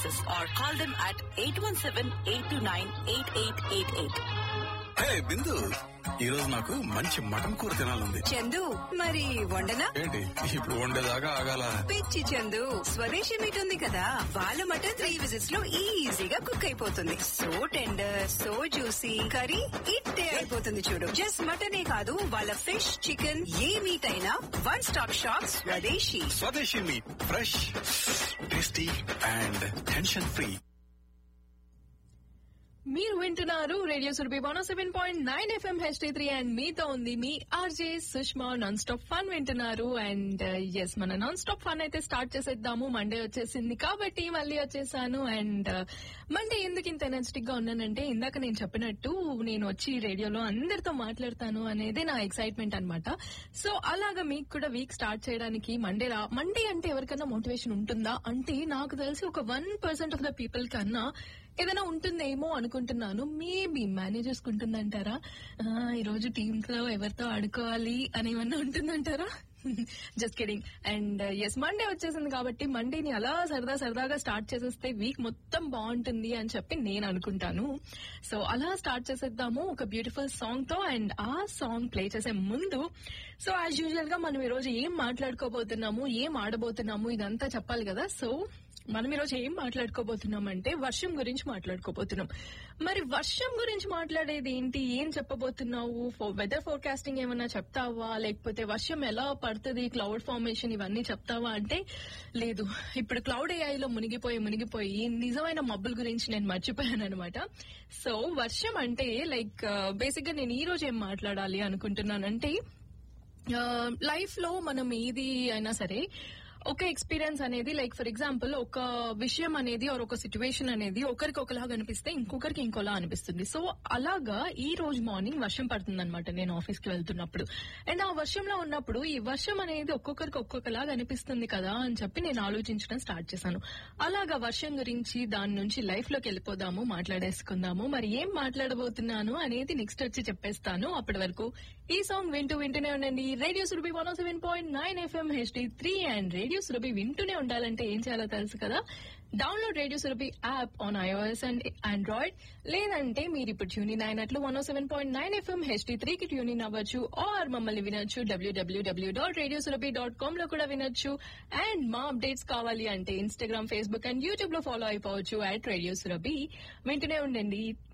services or call them at 817-829-8888. హే బిందు ఈ రోజు నాకు మంచి మటన్ కూర తినాలంది చందు మరి వండనా ఏంటి ఇప్పుడు వండేదాకా ఆగాల పిచ్చి చందు స్వదేశీ మీట్ ఉంది కదా వాళ్ళ మటన్ త్రీ విజిట్స్ లో ఈజీగా కుక్ అయిపోతుంది so tender so juicy curry ఇట్టే అయిపోతుంది చూడు జస్ట్ మటనే కాదు వాళ్ళ ఫిష్ చికెన్ ఏ మీట్ అయినా one stop shop Swadeshi Swadeshi meat fresh tasty and tension free మీరు వింటున్నారు radio Surabhi one seven point nine FM HD three and మీతో ఉంది మీ RJ Sushma non stop fun వింటున్నారు అండ్ ఎస్ మన నాన్ స్టాప్ ఫన్ అయితే స్టార్ట్ చేసేద్దాము మండే వచ్చేసింది కాబట్టి మళ్ళీ వచ్చేసాను అండ్ మండే ఎందుకు ఇంత ఎనర్జెటిక్ గా ఉన్నానంటే ఇందాక నేను చెప్పినట్టు నేను వచ్చి రేడియోలో అందరితో మాట్లాడతాను అనేది నా ఎక్సైట్మెంట్ అన్నమాట సో అలాగా మీకు కూడా వీక్ స్టార్ట్ చేయడానికి మండే రా మండే అంటే ఎవరికైనా మోటివేషన్ ఉంటుందా అంటే నాకు తెలిసి ఒక one percent of the people కన్నా ఏదైనా ఉంటుందేమో అనుకుంటున్నాను మేబీ మేనేజ్ చేసుకుంటుందంటారా ఆ, ఈ రోజు టీమ్స్ లో ఎవరితో ఆడుకోవాలి అని ఏమన్నా ఉంటుందంటారా just kidding and yes Monday వచ్చేసింది కాబట్టి మండేని అలా సరదా సరదాగా స్టార్ట్ చేసేస్తే వీక్ మొత్తం బాగుంటుంది అని చెప్పి నేను అనుకుంటాను సో అలా స్టార్ట్ చేసేద్దాము ఒక బ్యూటిఫుల్ సాంగ్ తో అండ్ ఆ సాంగ్ ప్లే చేసే ముందు సో యాజ్ యూజువల్ గా మనం ఈ రోజు ఏం మాట్లాడుకోబోతున్నాము ఏం ఆడబోతున్నాము ఇదంతా చెప్పాలి కదా సో మనం ఈరోజు ఏం మాట్లాడుకోబోతున్నాం అంటే వర్షం గురించి మాట్లాడుకోబోతున్నాం మరి వర్షం గురించి మాట్లాడేది ఏంటి ఏం చెప్పబోతున్నావు వెదర్ ఫోర్కాస్టింగ్ ఏమన్నా చెప్తావా లేకపోతే వర్షం ఎలా పడుతుంది క్లౌడ్ ఫార్మేషన్ ఇవన్నీ చెప్తావా అంటే లేదు ఇప్పుడు క్లౌడ్ ఏఐలో మునిగిపోయి మునిగిపోయి నిజమైన మబ్బుల గురించి నేను మర్చిపోయాను అనమాట సో వర్షం అంటే లైక్ బేసిక్ గా నేను ఈ రోజు ఏం మాట్లాడాలి అనుకుంటున్నానంటే లైఫ్ లో మనం ఏది అయినా సరే ఒక ఎక్స్పీరియన్స్ అనేది లైక్ ఫర్ ఎగ్జాంపుల్ ఒక విషయం అనేది ఆర్ ఒక సిచ్యువేషన్ అనేది ఒకరికి ఒకలాగా అనిపిస్తే ఇంకొకరికి ఇంకోలా అనిపిస్తుంది సో అలాగా ఈ రోజు మార్నింగ్ వర్షం పడుతుంది అనమాట నేను ఆఫీస్ కి వెళ్తున్నప్పుడు అండ్ ఆ వర్షంలో ఉన్నప్పుడు ఈ వర్షం అనేది ఒక్కొక్కరికి ఒక్కొక్కలాగా అనిపిస్తుంది కదా అని చెప్పి నేను ఆలోచించడం స్టార్ట్ చేశాను అలాగా వర్షం గురించి దాని నుంచి లైఫ్ లోకి వెళ్ళిపోదాము మాట్లాడేసుకుందాము మరి ఏం మాట్లాడబోతున్నాను అనేది నెక్స్ట్ వచ్చి చెప్పేస్తాను అప్పటి వరకు ఈ సాంగ్ వింటూ వింటూనే ఉండండి radio Surabhi one seven point nine FM HD three and radio Surabhi వింటూనే ఉండాలంటే ఏం చేయాలో తెలుసు కదా download radio Surabhi app on iOS and Android లేదంటే మీరు ఇప్పుడు ట్యూన్ అయినట్లు one seven point nine FM HD three కి ట్యూన్ ఇన్ అవ్వచ్చు ఆర్ మమ్మల్ని వినొచ్చు డబ్ల్యూడబ్ల్యూడబ్ల్యూ dot radio Surabhi dot com లో కూడా వినొచ్చు అండ్ మా అప్డేట్స్ కావాలి అంటే ఇన్స్టాగ్రామ్ ఫేస్బుక్ అండ్ యూట్యూబ్ లో ఫాలో అయిపోవచ్చు అట్ రేడియో సురభి వింటూనే ఉండండి